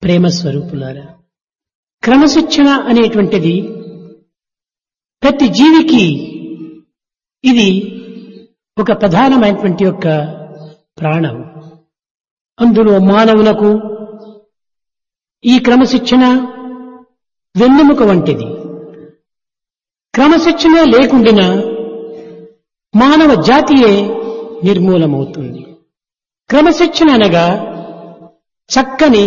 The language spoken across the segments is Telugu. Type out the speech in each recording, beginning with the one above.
ప్రేమ స్వరూపులారా క్రమశిక్షణ అనేటువంటిది ప్రతి జీవికి ఇది ఒక ప్రధానమైనటువంటి యొక్క ప్రాణం అందులో మానవులకు ఈ క్రమశిక్షణ వెన్నెముక వంటిది క్రమశిక్షణ లేకుండినా మానవ జాతియే నిర్మూలమవుతుంది క్రమశిక్షణ అనగా చక్కని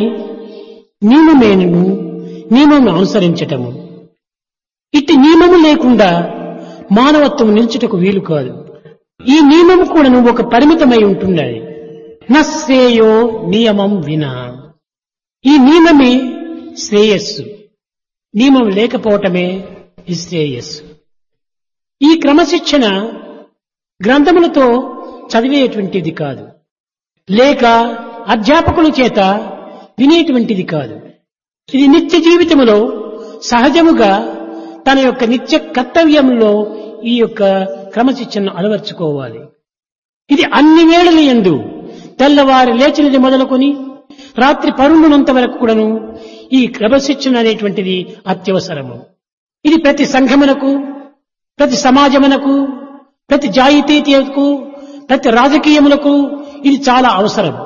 నియమమేను నియమం అనుసరించటము ఇట్టి నియమము లేకుండా మానవత్వం నిల్చుటకు వీలు కాదు ఈ నియమం కూడా ఒక పరిమితమై ఉంటున్నది నశ్రేయో నియమం వినా ఈ నియమమే శ్రేయస్సు నియమం లేకపోవటమే నిశ్రేయస్సు ఈ క్రమశిక్షణ గ్రంథములతో చదివేటువంటిది కాదు లేక అధ్యాపకుల చేత వినేటువంటిది కాదు ఇది నిత్య జీవితములో సహజముగా తన యొక్క నిత్య కర్తవ్యంలో ఈ యొక్క క్రమశిక్షణను అలవర్చుకోవాలి ఇది అన్ని వేళల ఎందు తెల్లవారి లేచినది మొదలుకొని రాత్రి పరుండునంత వరకు కూడాను ఈ క్రమశిక్షణ అనేటువంటిది అత్యవసరము ఇది ప్రతి సంఘమునకు ప్రతి సమాజమునకు ప్రతి జాయితీయతకు ప్రతి రాజకీయములకు ఇది చాలా అవసరం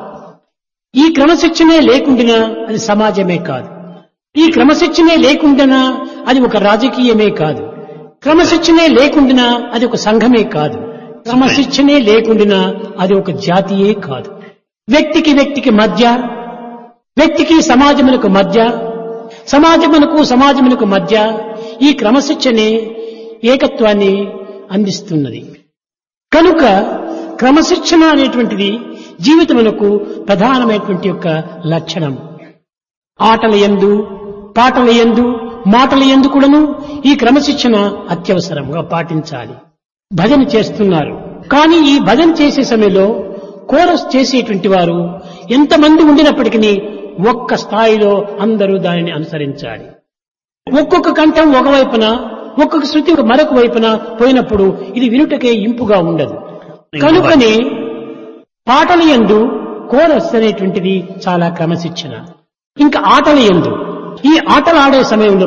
ఈ క్రమశిక్షణే లేకుండినా అది సమాజమే కాదు ఈ క్రమశిక్షణే లేకుండానా అది ఒక రాజకీయమే కాదు క్రమశిక్షణే లేకుండినా అది ఒక సంఘమే కాదు క్రమశిక్షణే లేకుండినా అది ఒక జాతియే కాదు వ్యక్తికి వ్యక్తికి మధ్య వ్యక్తికి సమాజములకు మధ్య సమాజమునకు సమాజమునకు మధ్య ఈ క్రమశిక్షణే ఏకత్వాన్ని అందిస్తున్నది కనుక క్రమశిక్షణ అనేటువంటిది జీవితమునకు ప్రధానమైనటువంటి యొక్క లక్షణం ఆటల ఎందు పాటల ఎందు మాటల ఎందు కూడాను ఈ క్రమశిక్షణ అత్యవసరంగా పాటించాలి భజన చేస్తున్నారు కానీ ఈ భజన చేసే సమయంలో కోరస్ చేసేటువంటి వారు ఎంతమంది ఉండినప్పటికీ ఒక్క స్థాయిలో అందరూ దానిని అనుసరించాలి ఒక్కొక్క కంఠం ఒకవైపున ఒక్కొక్క శృతి మరొక వైపున పోయినప్పుడు ఇది వినుటకే ఇంపుగా ఉండదు కనుకనే పాటల ఎందు కోరస్ అనేటువంటిది చాలా క్రమశిక్షణ ఇంకా ఆటల ఎందు ఈ ఆటలు ఆడే సమయంలో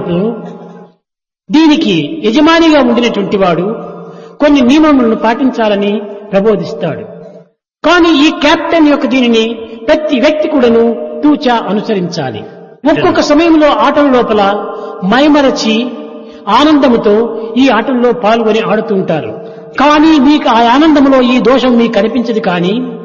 దీనికి యజమానిగా ఉండినటువంటి వాడు కొన్ని నియమములను పాటించాలని ప్రబోధిస్తాడు కానీ ఈ కెప్టెన్ యొక్క దీనిని ప్రతి వ్యక్తి కూడాను తూచా అనుసరించాలి ఒక్కొక్క సమయంలో ఆటల లోపల మైమరచి ఆనందముతో ఈ ఆటల్లో పాల్గొని ఆడుతూ ఉంటారు కానీ మీకు ఆ ఆనందంలో ఈ దోషం మీకు కనిపించదు కానీ